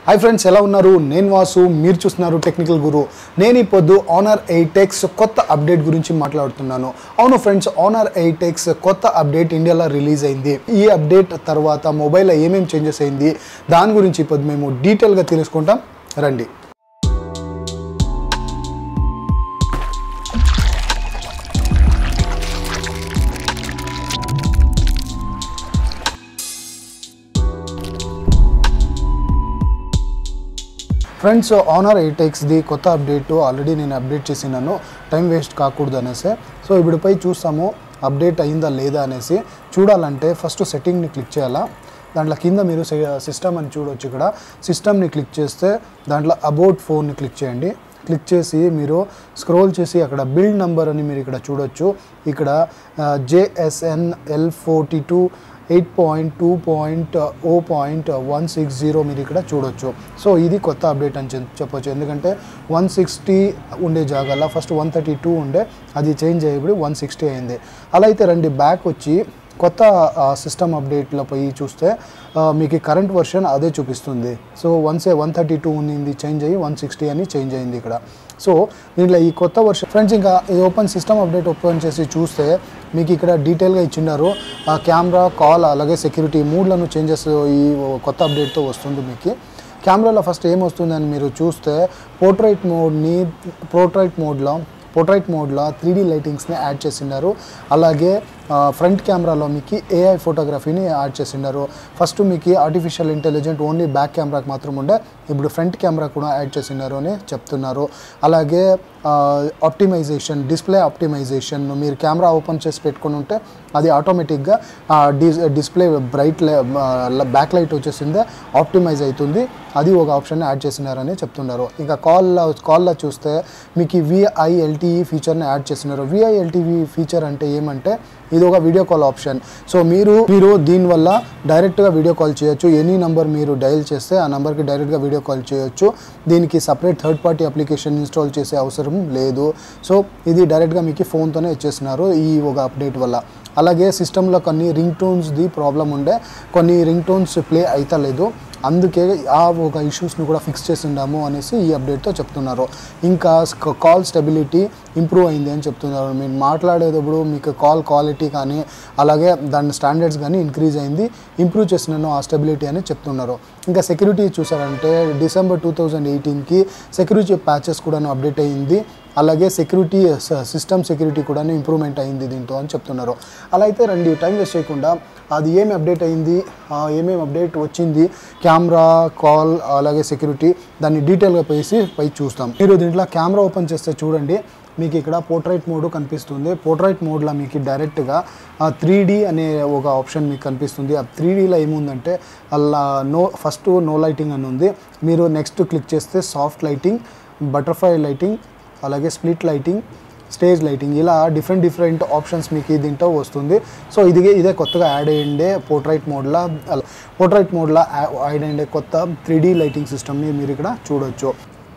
hi friends ఎలా ఉన్నారు నేను వాసు మీరు చూస్తున్నారు టెక్నికల్ గురు నేను ఈ పొద్దు ఆనర్ ఎయిట్ ఎక్స్ కొత్త అప్డేట్ గురించి మాట్లాడుతున్నాను అవును ఫ్రెండ్స్ ఆనర్ ఎయిట్ ఎక్స్ కొత్త అప్డేట్ ఇండియాలో రిలీజ్ అయింది ఈ అప్డేట్ తర్వాత మొబైల్లో ఏమేమి చేంజెస్ అయింది దాని గురించి ఇప్పుడు మేము డీటెయిల్గా తెలుసుకుంటాం రండి ఫ్రెండ్స్ ఆనర్ ఎయిట్ ఎక్స్ది కొత్త అప్డేట్ ఆల్రెడీ నేను అప్డేట్ చేసినాను టైం వేస్ట్ కాకూడదు అనేసి సో ఇప్పుడు పై చూస్తాము అప్డేట్ అయిందా లేదా అనేసి చూడాలంటే ఫస్ట్ సెట్టింగ్ని క్లిక్ చేయాలా దాంట్లో కింద మీరు సిస్టమ్ అని చూడొచ్చు ఇక్కడ సిస్టమ్ని క్లిక్ చేస్తే దాంట్లో అబౌట్ ఫోన్ని క్లిక్ చేయండి క్లిక్ చేసి మీరు స్క్రోల్ చేసి అక్కడ బిల్డ్ నంబర్ అని మీరు ఇక్కడ చూడొచ్చు ఇక్కడ JSN L forty two eight point two point O point one six zero మీరు ఇక్కడ చూడొచ్చు సో ఇది కొత్త అప్డేట్ అని చెప్- చెప్పొచ్చు ఎందుకంటే వన్ సిక్స్టీ ఉండే జాగాలో ఫస్ట్ వన్ థర్టీ టూ ఉండే అది చేంజ్ అయ్యేప్పుడు వన్ సిక్స్టీ అయింది అలా అయితే రండి బ్యాక్ వచ్చి కొత్త సిస్టమ్ అప్డేట్లో పోయి చూస్తే ఆ, మీకు కరెంట్ వర్షన్ అదే చూపిస్తుంది so once one thirty two ఉంది చేంజ్ అయ్యి వన్ సిక్స్టీ అని చేంజ్ అయింది ఇక్కడ సో దీంట్లో ఈ కొత్త వర్షన్ ఫ్రెండ్స్ ఇంకా ఈ ఓపెన్ సిస్టమ్ అప్డేట్ ఓపెన్ చేసి చూస్తే మీకు ఇక్కడ డీటెయిల్గా ఇచ్చిన్నారు ఆ కెమెరా కాల్ అలాగే సెక్యూరిటీ మూడ్లను చేంజెస్ ఈ కొత్త అప్డేట్తో వస్తుంది మీకు కెమెరాలో ఫస్ట్ ఏం వస్తుందని మీరు చూస్తే పోర్ట్రైట్ మోడ్ని పోర్ట్రైట్ మోడ్లో పోర్ట్రైట్ మోడ్లో త్రీ డీ లైటింగ్స్ని యాడ్ చేసినారు అలాగే ఫ్రంట్ కెమెరాలో మీకు ఏఐ ఫోటోగ్రఫీని యాడ్ చేసినారు ఫస్ట్ మీకు ఆర్టిఫిషియల్ ఇంటెలిజెంట్ ఓన్లీ బ్యాక్ కెమెరాకి మాత్రం ఉండే ఇప్పుడు ఫ్రంట్ కెమెరా కూడా యాడ్ చేసినారు అని చెప్తున్నారు అలాగే ఆప్టిమైజేషన్ డిస్ప్లే ఆప్టిమైజేషన్ మీరు కెమెరా ఓపెన్ చేసి పెట్టుకుని ఉంటే అది ఆటోమేటిక్గా dis display bright back light వచ్చేసిందే ఆప్టిమైజ్ అవుతుంది అది ఒక ఆప్షన్ యాడ్ చేసినారని చెప్తున్నారు ఇంకా కాల్లో కాల్లో చూస్తే మీకు విఐఎల్టీఈ ఫీచర్ని యాడ్ చేసినారు విఐఎల్టీవీ ఫీచర్ అంటే ఏమంటే ఇది ఒక వీడియో కాల్ ఆప్షన్ సో మీరు మీరు దీనివల్ల డైరెక్ట్గా వీడియో కాల్ చేయొచ్చు ఎనీ నంబర్ మీరు డయల్ చేస్తే ఆ నెంబర్కి డైరెక్ట్గా వీడియో కాల్ చేయొచ్చు దీనికి separate third party application install చేసే అవసరం లేదు సో ఇది డైరెక్ట్గా మీకు ఫోన్తోనే ఇచ్చేస్తున్నారు ఈ ఒక అప్డేట్ వల్ల అలాగే సిస్టంలో కొన్ని రింగ్ టోన్స్ది ప్రాబ్లం ఉండే కొన్ని రింగ్ టోన్స్ ప్లే అవుతలేదు అందుకే ఆ ఒక ఇష్యూస్ని కూడా ఫిక్స్ చేసిండాము అనేసి ఈ అప్డేట్తో చెప్తున్నారు ఇంకా కాల్ స్టెబిలిటీ ఇంప్రూవ్ అయింది అని చెప్తున్నారు మీరు మాట్లాడేటప్పుడు మీకు కాల్ క్వాలిటీ కానీ అలాగే దాని స్టాండర్డ్స్ కానీ ఇంక్రీజ్ అయింది ఇంప్రూవ్ చేసినాను ఆ స్టెబిలిటీ అని చెప్తున్నారు ఇంకా సెక్యూరిటీ చూసారంటే డిసెంబర్ టూ థౌజండ్ ఎయిటీన్కి సెక్యూరిటీ ప్యాచెస్ కూడా అప్డేట్ అయింది అలాగే సెక్యూరిటీ సిస్టమ్ సెక్యూరిటీ కూడా ఇంప్రూవ్మెంట్ అయింది దీంతో అని చెప్తున్నారు అలా అయితే రండి టైం వేస్ట్ చేయకుండా అది ఏమి అప్డేట్ అయింది ఆ, ఏమేమి అప్డేట్ వచ్చింది కెమెరా కాల్ అలాగే సెక్యూరిటీ దాన్ని డీటెయిల్గా పోసి పై చూస్తాం మీరు దీంట్లో కెమెరా ఓపెన్ చేస్తే చూడండి మీకు ఇక్కడ పోర్ట్రైట్ మోడ్ కనిపిస్తుంది పోర్ట్రైట్ మోడ్లో మీకు డైరెక్ట్గా త్రీ డీ అనే ఒక ఆప్షన్ మీకు కనిపిస్తుంది ఆ త్రీ డీలో ఏముందంటే అలా నో ఫస్ట్ నో లైటింగ్ అని ఉంది మీరు నెక్స్ట్ క్లిక్ చేస్తే సాఫ్ట్ లైటింగ్ బటర్ఫ్లై లైటింగ్ అలాగే స్ప్లిట్ లైటింగ్ స్టేజ్ లైటింగ్ ఇలా డిఫరెంట్ డిఫరెంట్ ఆప్షన్స్ మీకు దీంట్లో వస్తుంది సో ఇది ఇదే కొత్తగా యాడ్ అయ్యిండే పోర్ట్రైట్ మోడ్లో పోర్ట్రైట్ మోడ్లో యాడ్ అయ్యిండే కొత్త త్రీ డీ లైటింగ్ సిస్టమ్ని మీరు ఇక్కడ చూడొచ్చు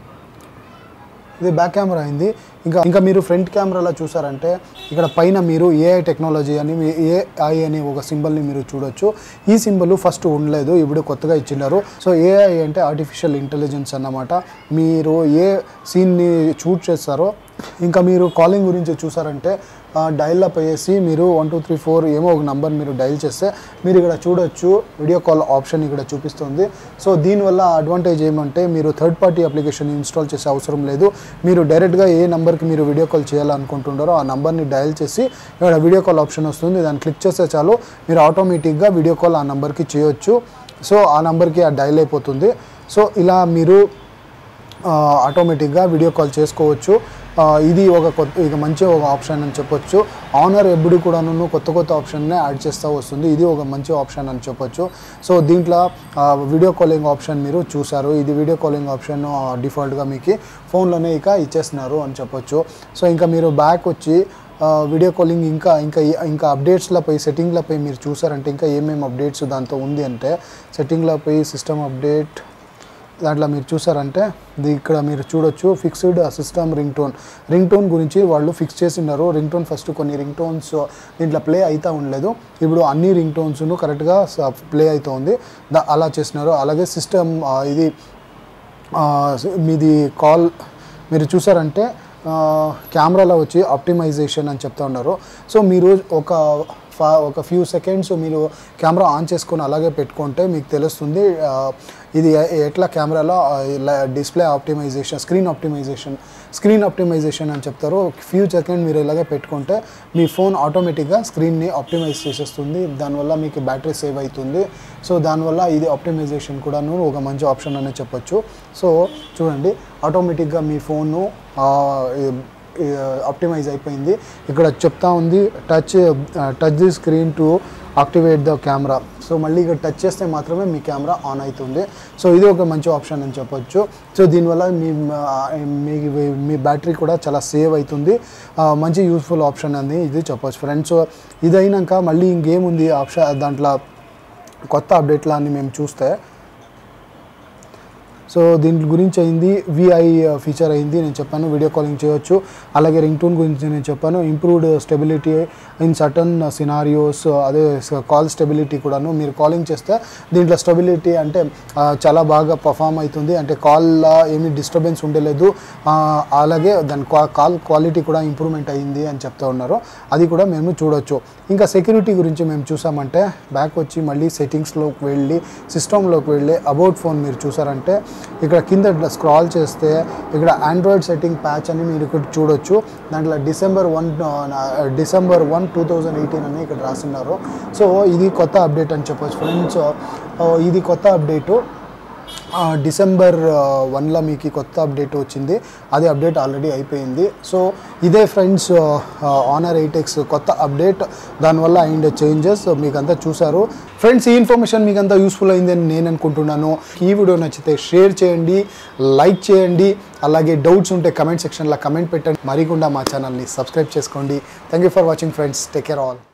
ఇది బ్యాక్ కెమెరా అయింది ఇంకా ఇంకా మీరు ఫ్రంట్ కెమెరాలో చూసారంటే ఇక్కడ పైన మీరు ఏఐ టెక్నాలజీ అని ఏఐ అనే ఒక సింబల్ని మీరు చూడొచ్చు ఈ సింబల్ ఫస్ట్ ఉండలేదు ఇప్పుడు కొత్తగా ఇచ్చినారు సో ఏఐ అంటే ఆర్టిఫిషియల్ ఇంటెలిజెన్స్ అన్నమాట మీరు ఏ సీన్ని షూట్ చేస్తారో ఇంకా మీరు కాలింగ్ గురించి చూసారంటే డైల్ అప్ అయ్యేసి మీరు వన్ టూ త్రీ ఫోర్ ఏమో ఒక నంబర్ మీరు డైల్ చేస్తే మీరు ఇక్కడ చూడొచ్చు వీడియో కాల్ ఆప్షన్ ఇక్కడ చూపిస్తుంది సో దీనివల్ల అడ్వాంటేజ్ ఏమంటే మీరు థర్డ్ పార్టీ అప్లికేషన్ ఇన్స్టాల్ చేసే అవసరం లేదు మీరు డైరెక్ట్గా ఏ నెంబర్కి మీరు వీడియో కాల్ చేయాలనుకుంటున్నారో ఆ నెంబర్ని డయల్ చేసి ఇక్కడ వీడియో కాల్ ఆప్షన్ వస్తుంది దాన్ని క్లిక్ చేస్తే చాలు మీరు ఆటోమేటిక్గా వీడియో కాల్ ఆ నెంబర్కి చేయొచ్చు సో ఆ నెంబర్కి ఆ డయల్ అయిపోతుంది సో ఇలా మీరు ఆ, ఆటోమేటిక్గా వీడియో కాల్ చేసుకోవచ్చు ఆ, ఇది ఒక కొత్త ఇక మంచి ఒక ఆప్షన్ అని చెప్పొచ్చు ఆనర్ ఎప్పుడు కూడాను కొత్త కొత్త ఆప్షన్నే యాడ్ చేస్తూ వస్తుంది ఇది ఒక మంచి ఆప్షన్ అని చెప్పొచ్చు సో దీంట్లో ఆ, వీడియో కాలింగ్ ఆప్షన్ మీరు చూసారు ఇది వీడియో కాలింగ్ ఆప్షన్ ఆ, డిఫాల్ట్గా మీకు ఫోన్లోనే ఇక ఇచ్చేస్తున్నారు అని చెప్పొచ్చు సో ఇంకా మీరు బ్యాక్ వచ్చి ఆ, వీడియో కాలింగ్ ఇంకా ఇంకా ఇంకా అప్డేట్స్లపై సెట్టింగ్లపై మీరు చూసారంటే ఇంకా ఏమేమి అప్డేట్స్ దాంతో ఉంది అంటే సెట్టింగ్లపై సిస్టమ్ అప్డేట్ దాంట్లో మీరు చూసారంటే ఇది ఇక్కడ మీరు చూడొచ్చు fixed system ring tone ring tone గురించి వాళ్ళు ఫిక్స్ చేసినారు రింగ్ టోన్ ఫస్ట్ కొన్ని రింగ్ టోన్స్ దీంట్లో ప్లే అవుతూ ఉండలేదు ఇప్పుడు అన్ని రింగ్ టోన్స్ను కరెక్ట్గా ప్లే అవుతూ ఉంది దా అలా చేసినారు అలాగే సిస్టమ్ ఇది ఆ, మీది కాల్ మీరు చూసారంటే ఆ, కెమెరాలో వచ్చి ఆప్టిమైజేషన్ అని చెప్తా ఉన్నారు సో మీరు ఒక ఫా ఒక ఫ్యూ సెకండ్స్ మీరు కెమెరా ఆన్ చేసుకొని అలాగే పెట్టుకుంటే మీకు తెలుస్తుంది ఆ, ఇది ఎ- ఎట్లా కెమెరాలో display optimisation screen optimisation screen optimisation అని చెప్తారు ఫ్యూ సెకండ్ మీరు ఇలాగే పెట్టుకుంటే మీ ఫోన్ ఆటోమేటిక్గా స్క్రీన్ని ఆప్టిమైజ్ చేసేస్తుంది దానివల్ల మీకు బ్యాటరీ సేవ్ అవుతుంది సో దానివల్ల ఇది ఆప్టిమైజేషన్ కూడాను ఒక మంచి ఆప్షన్ అనే చెప్పొచ్చు సో చూడండి ఆటోమేటిక్గా మీ ఫోను ఆప్టిమైజ్ అయిపోయింది ఇక్కడ చెప్తా ఉంది touch touch the screen to activate the camera so మళ్ళీ ఇక్కడ టచ్ చేస్తే మాత్రమే మీ కెమెరా ఆన్ అవుతుంది సో ఇది ఒక మంచి ఆప్షన్ అని చెప్పొచ్చు సో దీనివల్ల మీ ఆ, మీ మీ బ్యాటరీ కూడా చాలా సేవ్ అవుతుంది ఆ, మంచి యూస్ఫుల్ ఆప్షన్ అని ఇది చెప్పొచ్చు ఫ్రెండ్స్ సో ఇది అయినాక మళ్ళీ ఇంకేముంది ఆప్షన్ దాంట్లో కొత్త అప్డేట్లా అని మేము చూస్తే సో దీని గురించి అయింది విఐ ఫీచర్ అయింది నేను చెప్పాను వీడియో కాలింగ్ చేయొచ్చు అలాగే రింగ్ టోన్ గురించి నేను చెప్పాను improved stability in certain scenarios అదే కాల్ స్టెబిలిటీ కూడాను మీరు కాలింగ్ చేస్తే దీంట్లో స్టెబిలిటీ అంటే ఆ, చాలా బాగా పర్ఫామ్ అవుతుంది అంటే కాల్లో ఏమీ డిస్టర్బెన్స్ ఉండలేదు ఆ, అలాగే దాని కాల్ క్వాలిటీ కూడా ఇంప్రూవ్మెంట్ అయ్యింది అని చెప్తా ఉన్నారు అది కూడా మేము చూడొచ్చు ఇంకా సెక్యూరిటీ గురించి మేము చూసామంటే బ్యాక్ వచ్చి మళ్ళీ సెట్టింగ్స్లోకి వెళ్ళి సిస్టంలోకి వెళ్ళి అబౌట్ ఫోన్ మీరు చూసారంటే ఇక్కడ కింద ఇట్లా స్క్రాల్ చేస్తే ఇక్కడ ఆండ్రాయిడ్ సెట్టింగ్ ప్యాచ్ అని మీరు ఇక్కడ చూడొచ్చు దాంట్లో December one December one two thousand eighteen అని ఇక్కడ రాస్తున్నారు సో ఇది కొత్త అప్డేట్ అని చెప్పొచ్చు ఫ్రెండ్స్ ఇది కొత్త అప్డేటు ఆ, డిసెంబర్ వన్లో మీకు ఈ కొత్త అప్డేట్ వచ్చింది అది అప్డేట్ ఆల్రెడీ అయిపోయింది సో ఇదే ఫ్రెండ్స్ ఆనర్ ఎయిట్ ఎక్స్ కొత్త అప్డేట్ దానివల్ల అయిండే చేంజెస్ మీకు అంతా చూసారు ఫ్రెండ్స్ ఈ ఇన్ఫర్మేషన్ మీకు అంతా యూస్ఫుల్ అయిందని నేను అనుకుంటున్నాను ఈ వీడియో నచ్చితే షేర్ చేయండి లైక్ చేయండి అలాగే డౌట్స్ ఉంటే కమెంట్ సెక్షన్లో కమెంట్ పెట్టండి మరికుండా మా ఛానల్ని సబ్స్క్రైబ్ చేసుకోండి thank you for watching friends take care all